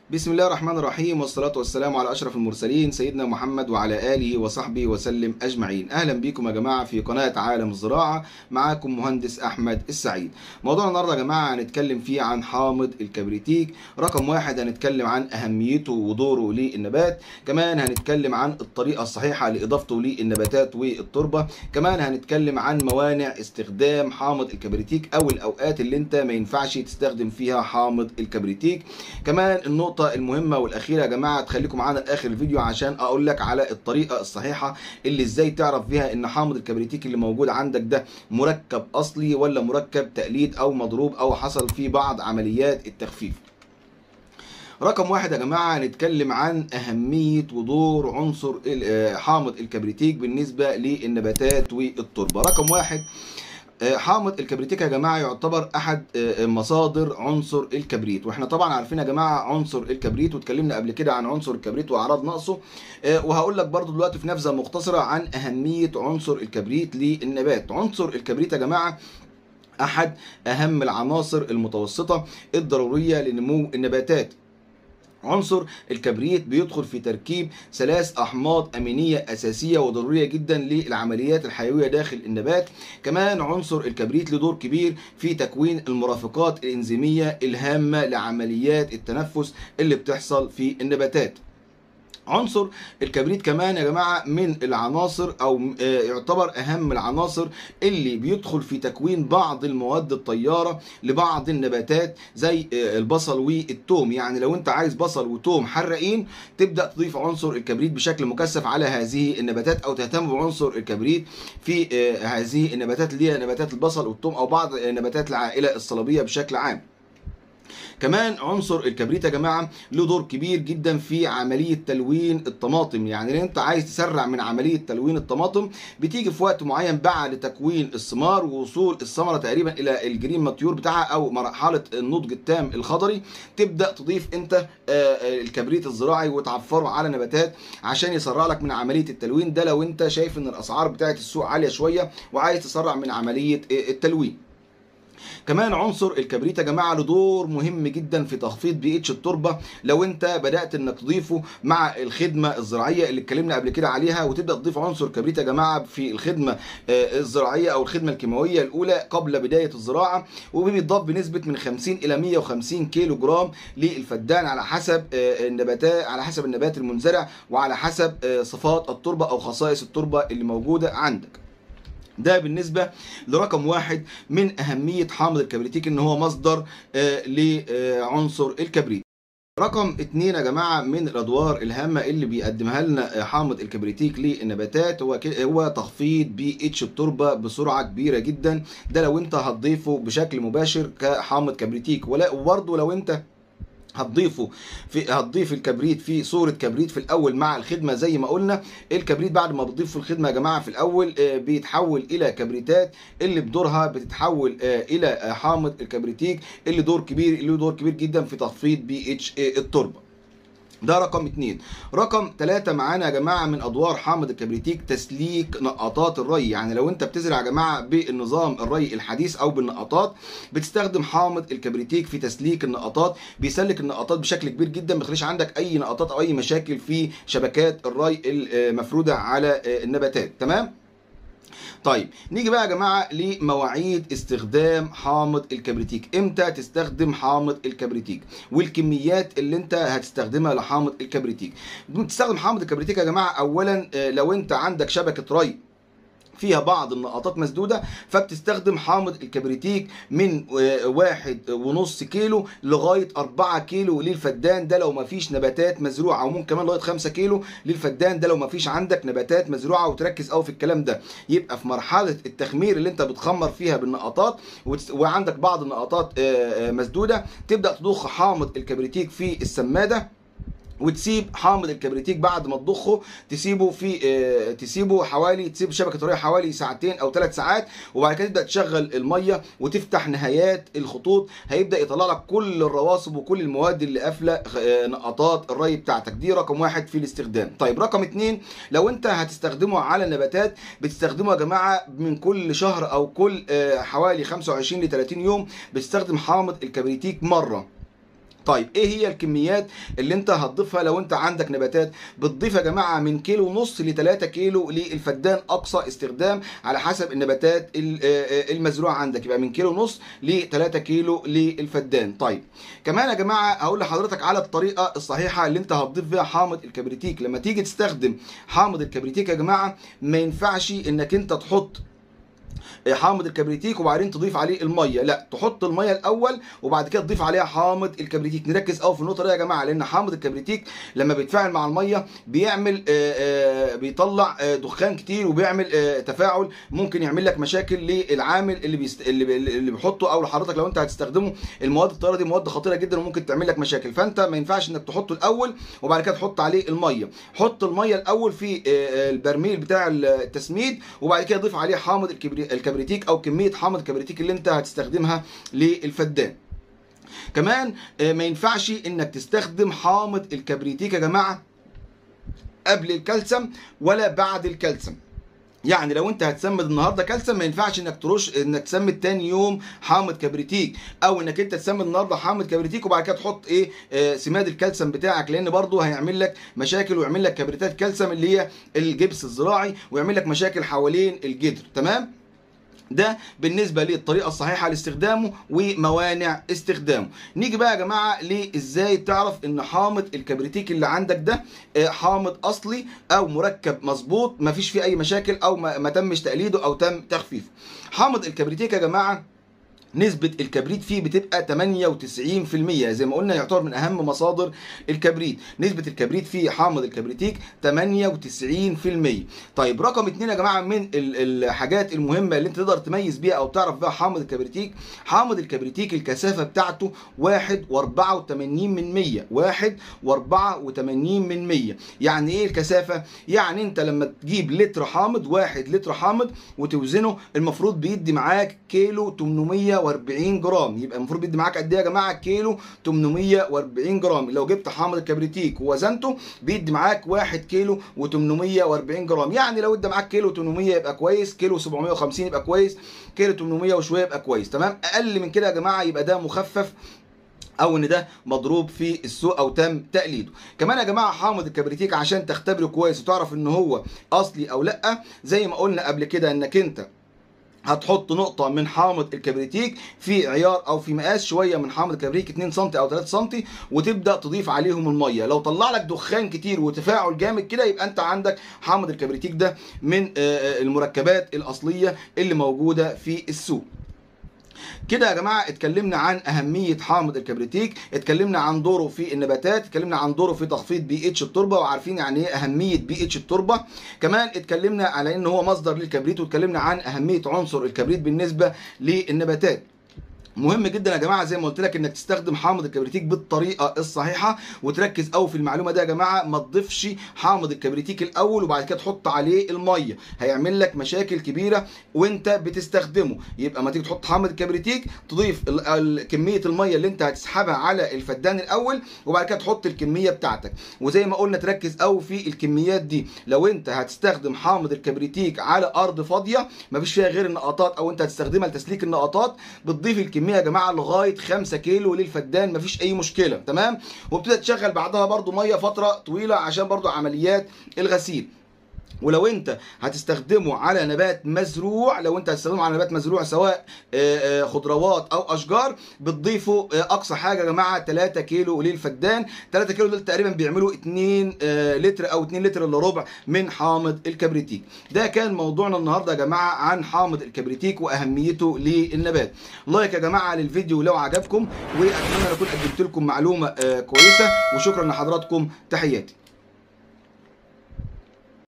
بسم الله الرحمن الرحيم والصلاة والسلام على أشرف المرسلين سيدنا محمد وعلى آله وصحبه وسلم أجمعين أهلا بكم يا جماعة في قناة عالم الزراعة معاكم مهندس أحمد السعيد موضوع النهاردة يا جماعة هنتكلم فيه عن حامض الكبريتيك رقم واحد هنتكلم عن أهميته ودوره للنبات كمان هنتكلم عن الطريقة الصحيحة لإضافته للنباتات والتربة كمان هنتكلم عن موانع استخدام حامض الكبريتيك أو الأوقات اللي أنت ما ينفعش تستخدم فيها حامض الكبريتيك كمان النقطة المهمة والأخيرة يا جماعة تخليكم معانا لآخر الفيديو عشان أقول لك على الطريقة الصحيحة اللي إزاي تعرف بيها إن حامض الكبريتيك اللي موجود عندك ده مركب أصلي ولا مركب تقليد أو مضروب أو حصل فيه بعض عمليات التخفيف. رقم واحد يا جماعة هنتكلم عن أهمية ودور عنصر حامض الكبريتيك بالنسبة للنباتات والتربة. رقم واحد حامض الكبريتيك يا جماعه يعتبر احد مصادر عنصر الكبريت واحنا طبعا عارفين يا جماعه عنصر الكبريت واتكلمنا قبل كده عن عنصر الكبريت واعراض نقصه وهقول لك برضو دلوقتي في نبذه مختصره عن اهميه عنصر الكبريت للنبات عنصر الكبريت يا جماعه احد اهم العناصر المتوسطه الضروريه لنمو النباتات عنصر الكبريت بيدخل في تركيب ثلاث احماض امينيه اساسيه وضروريه جدا للعمليات الحيويه داخل النبات كمان عنصر الكبريت له دور كبير في تكوين المرافقات الانزيميه الهامه لعمليات التنفس اللي بتحصل في النباتات عنصر الكبريت كمان يا جماعه من العناصر او يعتبر اهم العناصر اللي بيدخل في تكوين بعض المواد الطياره لبعض النباتات زي البصل والثوم يعني لو انت عايز بصل وثوم حراقين تبدا تضيف عنصر الكبريت بشكل مكثف على هذه النباتات او تهتم بعنصر الكبريت في هذه النباتات اللي هي نباتات البصل والثوم او بعض نباتات العائله الصليبيه بشكل عام كمان عنصر الكبريت يا جماعه له دور كبير جدا في عمليه تلوين الطماطم يعني لو انت عايز تسرع من عمليه تلوين الطماطم بتيجي في وقت معين بعد تكوين الثمار ووصول الثمره تقريبا الى الجرين ماتيور بتاعها او مرحله النضج التام الخضري تبدا تضيف انت الكبريت الزراعي وتعفره على نباتات عشان يسرع لك من عمليه التلوين ده لو انت شايف ان الاسعار بتاعه السوق عاليه شويه وعايز تسرع من عمليه التلوين كمان عنصر الكبريت يا جماعه له دور مهم جدا في تخفيض بي اتش التربه لو انت بدات انك تضيفه مع الخدمه الزراعيه اللي اتكلمنا قبل كده عليها وتبدا تضيف عنصر كبريت يا جماعه في الخدمه الزراعيه او الخدمه الكيماويه الاولى قبل بدايه الزراعه وبيضاف بنسبه من 50 الى 150 كيلو جرام للفدان على حسب النباتات على حسب النبات المنزرع وعلى حسب صفات التربه او خصائص التربه اللي موجوده عندك ده بالنسبة لرقم واحد من أهمية حامض الكبريتيك إن هو مصدر لعنصر الكبريت. رقم اتنين يا جماعة من الأدوار الهامة اللي بيقدمها لنا حامض الكبريتيك للنباتات هو هو تخفيض بي اتش التربة بسرعة كبيرة جدا ده لو أنت هتضيفه بشكل مباشر كحامض كبريتيك ولا وبرضه لو أنت هتضيفه في هتضيف الكبريت في صوره كبريت في الاول مع الخدمه زي ما قلنا الكبريت بعد ما بتضيف في الخدمه يا جماعه في الاول بيتحول الى كبريتات اللي بدورها بتتحول الى حامض الكبريتيك اللي دور كبير اللي دور كبير جدا في تخفيض بي اتش التربه ده رقم اتنين رقم تلاتة معانا يا جماعة من أدوار حامض الكبريتيك تسليك نقاطات الري يعني لو أنت بتزرع يا جماعة بالنظام الري الحديث أو بالنقاطات بتستخدم حامض الكبريتيك في تسليك النقاطات بيسلك النقاطات بشكل كبير جدا ما يخليش عندك أي نقاطات أو أي مشاكل في شبكات الري المفرودة على النباتات تمام؟ طيب نيجي بقى يا جماعه لمواعيد استخدام حامض الكبريتيك امتى تستخدم حامض الكبريتيك والكميات اللي انت هتستخدمها لحامض الكبريتيك بتستخدم حامض الكبريتيك يا جماعه اولا لو انت عندك شبكه ري فيها بعض النقاطات مسدوده فبتستخدم حامض الكبريتيك من واحد ونص كيلو لغايه 4 كيلو للفدان ده لو ما فيش نباتات مزروعه وممكن كمان لغايه 5 كيلو للفدان ده لو ما فيش عندك نباتات مزروعه وتركز قوي في الكلام ده يبقى في مرحله التخمير اللي انت بتخمر فيها بالنقاطات وعندك بعض النقاطات مسدوده تبدا تضخ حامض الكبريتيك في السماده وتسيب حامض الكبريتيك بعد ما تضخه تسيبه في آه تسيبه حوالي تسيب شبكه ري حوالي ساعتين او ثلاث ساعات وبعد كده تبدا تشغل الميه وتفتح نهايات الخطوط هيبدا يطلع لك كل الرواسب وكل المواد اللي قافله آه نقطات الري بتاعتك دي رقم واحد في الاستخدام طيب رقم اتنين لو انت هتستخدمه على النباتات بتستخدمه يا جماعه من كل شهر او كل آه حوالي 25 ل 30 يوم بتستخدم حامض الكبريتيك مره طيب ايه هي الكميات اللي انت هتضيفها لو انت عندك نباتات بتضيف يا جماعه من كيلو ونص ل 3 كيلو للفدان اقصى استخدام على حسب النباتات المزروعه عندك يبقى من كيلو ونص ل 3 كيلو للفدان طيب كمان يا جماعه هقول لحضرتك على الطريقه الصحيحه اللي انت هتضيف بيها حامض الكبريتيك لما تيجي تستخدم حامض الكبريتيك يا جماعه ما ينفعش انك انت تحط حامض الكبريتيك وبعدين تضيف عليه الميه لا تحط الميه الاول وبعد كده تضيف عليها حامض الكبريتيك نركز قوي في النقطه دي يا جماعه لان حامض الكبريتيك لما بيتفاعل مع الميه بيعمل بيطلع دخان كتير وبيعمل تفاعل ممكن يعمل لك مشاكل للعامل اللي بيست... اللي, اللي بيحطه او لحضرتك لو انت هتستخدمه المواد الطياره دي مواد خطيره جدا وممكن تعمل لك مشاكل فانت ما ينفعش انك تحطه الاول وبعد كده تحط عليه الميه حط الميه الاول في البرميل بتاع التسميد وبعد كده ضيف عليه حامض الكبريتيك او كميه حامض الكبريتيك اللي انت هتستخدمها للفدان كمان ما ينفعش انك تستخدم حامض الكبريتيك يا جماعه قبل الكالسيوم ولا بعد الكالسيوم يعني لو انت هتسمد النهارده كالسيوم ما ينفعش انك ترش انك تسمد تاني يوم حامض كبريتيك او انك انت تسمد النهارده حامض كبريتيك وبعد كده تحط ايه آه سماد الكالسيوم بتاعك لان برضه هيعمل لك مشاكل ويعمل لك كبريتات كالسيوم اللي هي الجبس الزراعي ويعمل لك مشاكل حوالين الجدر تمام ده بالنسبه للطريقه الصحيحه لاستخدامه وموانع استخدامه نيجي بقى يا جماعه لازاي تعرف ان حامض الكبريتيك اللي عندك ده حامض اصلي او مركب مظبوط مفيش فيه اي مشاكل او ما تمش تقليده او تم تخفيفه حامض الكبريتيك يا جماعه نسبة الكبريت فيه بتبقى 98% زي ما قلنا يعتبر من أهم مصادر الكبريت نسبة الكبريت فيه حامض الكبريتيك 98% طيب رقم اتنين يا جماعة من الحاجات المهمة اللي انت تقدر تميز بيها أو تعرف بيها حامض الكبريتيك حامض الكبريتيك الكثافة بتاعته 1 و84 من 100 1 و84 من 100 يعني ايه الكثافة؟ يعني انت لما تجيب لتر حامض 1 لتر حامض وتوزنه المفروض بيدي معاك كيلو 800 840 جرام يبقى المفروض بيدي معاك قد ايه يا جماعه كيلو 840 جرام لو جبت حامض الكبريتيك ووزنته بيدي معاك 1 كيلو و840 جرام يعني لو ادى معاك كيلو 800 يبقى كويس كيلو 750 يبقى كويس كيلو 800 وشويه يبقى كويس تمام اقل من كده يا جماعه يبقى ده مخفف او ان ده مضروب في السوق او تم تقليده كمان يا جماعه حامض الكبريتيك عشان تختبره كويس وتعرف ان هو اصلي او لا زي ما قلنا قبل كده انك انت هتحط نقطة من حامض الكبريتيك في عيار أو في مقاس شوية من حامض الكبريتيك 2 سم أو 3 سم وتبدأ تضيف عليهم المية، لو طلع لك دخان كتير وتفاعل جامد كده يبقى أنت عندك حامض الكبريتيك ده من المركبات الأصلية اللي موجودة في السوق. كده يا جماعه اتكلمنا عن اهميه حامض الكبريتيك اتكلمنا عن دوره في النباتات اتكلمنا عن دوره في تخفيض بي اتش التربه وعارفين يعني ايه اهميه بي اتش التربه كمان اتكلمنا على ان هو مصدر للكبريت واتكلمنا عن اهميه عنصر الكبريت بالنسبه للنباتات مهم جدا يا جماعه زي ما قلت لك انك تستخدم حامض الكبريتيك بالطريقه الصحيحه وتركز قوي في المعلومه دي يا جماعه ما تضيفش حامض الكبريتيك الاول وبعد كده تحط عليه الميه هيعمل لك مشاكل كبيره وانت بتستخدمه يبقى ما تيجي تحط حامض الكبريتيك تضيف كميه الميه اللي انت هتسحبها على الفدان الاول وبعد كده تحط الكميه بتاعتك وزي ما قلنا تركز قوي في الكميات دي لو انت هتستخدم حامض الكبريتيك على ارض فاضيه ما فيش فيها غير النقطات او انت هتستخدمها لتسليك النقطات بتضيف الكميه يا جماعه لغايه 5 كيلو للفدان مفيش اي مشكله تمام وبتبدا تشغل بعدها برضو ميه فتره طويله عشان برضو عمليات الغسيل ولو انت هتستخدمه على نبات مزروع لو انت هتستخدمه على نبات مزروع سواء خضروات او اشجار بتضيفه اقصى حاجه يا جماعه 3 كيلو للفدان 3 كيلو دول تقريبا بيعملوا 2 لتر او 2 لتر الا ربع من حامض الكبريتيك ده كان موضوعنا النهارده يا جماعه عن حامض الكبريتيك واهميته للنبات لايك يا جماعه للفيديو لو عجبكم واتمنى اكون قدمت لكم معلومه كويسه وشكرا لحضراتكم تحياتي